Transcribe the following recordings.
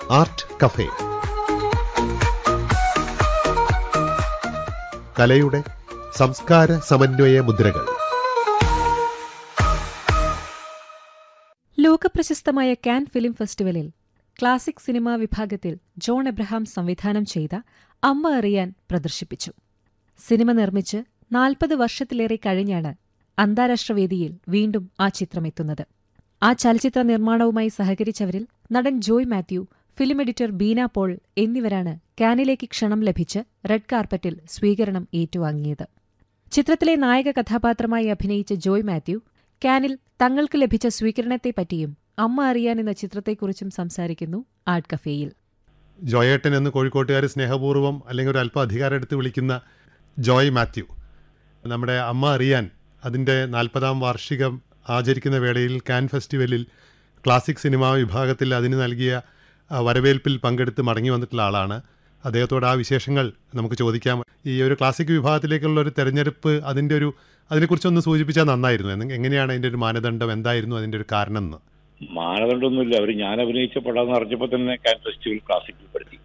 art cafe കലയുടെ സംസ്കാര സമന്വയ മുദ്രകൾ ലോകപ്രശസ്തമായ കാൻ ഫിലിം ഫെസ്റ്റിവലിൽ ക്ലാസിക് സിനിമാ വിഭാഗത്തിൽ ജോൺ എബ്രഹാം സംവിധാനം ചെയ്ത അമ്മ അറിയാൻ പ്രദർശിപ്പിച്ചു സിനിമ നിർമ്മിച്ച് നാൽപ്പത് വർഷത്തിലേറെ കഴിഞ്ഞാണ് അന്താരാഷ്ട്ര വേദിയിൽ വീണ്ടും ആ ചിത്രമെത്തുന്നത് ആ ചലച്ചിത്ര നിർമ്മാണവുമായി സഹകരിച്ചവരിൽ നടൻ ജോയ് മാത്യു ഫിലിം എഡിറ്റർ ബീന പോൾ എന്നിവരാണ് കാനിലേക്ക് ക്ഷണം ലഭിച്ച് റെഡ് കാർപ്പറ്റിൽ സ്വീകരണം ഏറ്റുവാങ്ങിയത് ചിത്രത്തിലെ നായക കഥാപാത്രമായി അഭിനയിച്ച ജോയ് മാത്യു കാനിൽ തങ്ങൾക്ക് ലഭിച്ച സ്വീകരണത്തെപ്പറ്റിയും അമ്മ അറിയാൻ എന്ന ചിത്രത്തെക്കുറിച്ചും സംസാരിക്കുന്നു ആർട്ട് കഫേയിൽ ജോയേട്ടൻ എന്ന് കോഴിക്കോട്ടുകാർ സ്നേഹപൂർവ്വം അല്ലെങ്കിൽ ഒരു അല്പം അധികാരം എടുത്ത് വിളിക്കുന്ന ജോയ് മാത്യു നമ്മുടെ അമ്മ അറിയാൻ അതിൻ്റെ നാൽപ്പതാം വാർഷികം ആചരിക്കുന്ന വേളയിൽ കാൻ ഫെസ്റ്റിവലിൽ ക്ലാസിക് സിനിമാ വിഭാഗത്തിൽ അതിന് നൽകിയ ആ, വരവേൽപ്പിൽ പങ്കെടുത്ത് മടങ്ങി വന്നിട്ടുള്ള ആളാണ് അദ്ദേഹത്തോട് ആ വിശേഷങ്ങൾ നമുക്ക് ചോദിക്കാം ഈ ഒരു ക്ലാസിക് വിഭാഗത്തിലേക്കുള്ള ഒരു തെരഞ്ഞെടുപ്പ് അതിൻ്റെ ഒരു അതിനെക്കുറിച്ചൊന്ന് സൂചിപ്പിച്ചാൽ നന്നായിരുന്നു എന്ന് എങ്ങനെയാണ് അതിൻ്റെ ഒരു മാനദണ്ഡം എന്തായിരുന്നു അതിൻ്റെ ഒരു കാരണം എന്ന് മാനദണ്ഡമൊന്നുമില്ല അവർ ഞാൻ അഭിനയിച്ച പടാന്ന് അറിഞ്ഞപ്പോ തന്നെ കാൻ ഫെസ്റ്റിവൽ ക്ലാസിക്കിൽ പെടുത്തി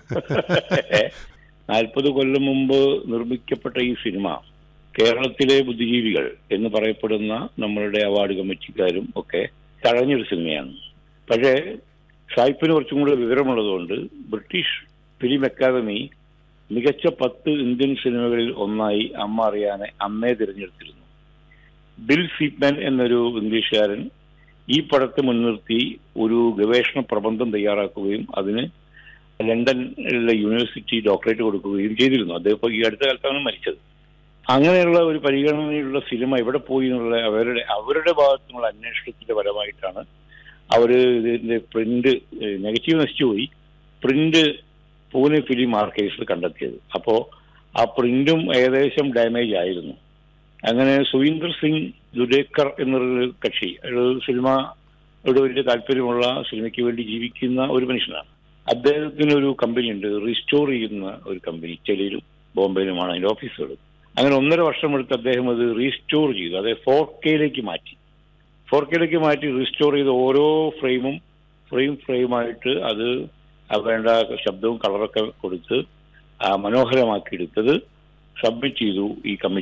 നാൽപ്പത് കൊല്ലം മുമ്പ് നിർമ്മിക്കപ്പെട്ട ഈ സിനിമ കേരളത്തിലെ ബുദ്ധിജീവികൾ എന്ന് പറയപ്പെടുന്ന നമ്മളുടെ അവാർഡ് കമ്മിറ്റിക്കാരും ഒക്കെ തഴഞ്ഞൊരു സിനിമയാണ് പക്ഷേ സായിപ്പിന് കുറച്ചും കൂടെ വിവരമുള്ളതുകൊണ്ട് ബ്രിട്ടീഷ് ഫിലിം അക്കാദമി മികച്ച പത്ത് ഇന്ത്യൻ സിനിമകളിൽ ഒന്നായി അമ്മ അറിയാനെ അന്നേ തിരഞ്ഞെടുത്തിരുന്നു ബിൽ സീപ്മാൻ എന്നൊരു ഇംഗ്ലീഷുകാരൻ ഈ പടത്തെ മുൻനിർത്തി ഒരു ഗവേഷണ പ്രബന്ധം തയ്യാറാക്കുകയും അതിന് ലണ്ടനിലെ യൂണിവേഴ്സിറ്റി ഡോക്ടറേറ്റ് കൊടുക്കുകയും ചെയ്തിരുന്നു അദ്ദേഹം ഇപ്പോൾ ഈ അടുത്ത കാലത്താണ് മരിച്ചത് അങ്ങനെയുള്ള ഒരു പരിഗണനയുള്ള സിനിമ എവിടെ പോയി എന്നുള്ള അവരുടെ അവരുടെ ഭാഗത്തുനിന്നുള്ള അന്വേഷണത്തിന്റെ ഫലമായിട്ടാണ് അവര് ഇതിന്റെ പ്രിന്റ് നെഗറ്റീവ് നശിച്ചുപോയി പ്രിന്റ് പൂനെ ഫിലിം ആർക്കൈവ്സിൽ കണ്ടെത്തിയത് അപ്പോ ആ പ്രിന്റും ഏകദേശം ഡാമേജ് ആയിരുന്നു അങ്ങനെ സുവീന്ദർ സിംഗ് ദുരേക്കർ എന്നൊരു കക്ഷി ഒരു സിനിമയോട് വലിയ താല്പര്യമുള്ള സിനിമയ്ക്ക് വേണ്ടി ജീവിക്കുന്ന ഒരു മനുഷ്യനാണ് അദ്ദേഹത്തിന് ഒരു കമ്പനി ഉണ്ട് റീസ്റ്റോർ ചെയ്യുന്ന ഒരു കമ്പനി ചെലിയിലും ബോംബെയിലുമാണ് അതിന്റെ ഓഫീസുകൾ അങ്ങനെ ഒന്നര വർഷം എടുത്ത് അദ്ദേഹം അത് റീസ്റ്റോർ ചെയ്തു അതായത് ഫോർ കെയിലേക്ക് മാറ്റി ഫോർ കെയിലേക്ക് മാറ്റി റീസ്റ്റോർ ചെയ്ത ഓരോ ഫ്രെയിമും ഫ്രെയിം ഫ്രെയിമായിട്ട് അത് ആ വേണ്ട ശബ്ദവും കളറൊക്കെ കൊടുത്ത് ആ മനോഹരമാക്കി എടുത്തത് സബ്മിറ്റ് ചെയ്തു ഈ കമ്മിറ്റി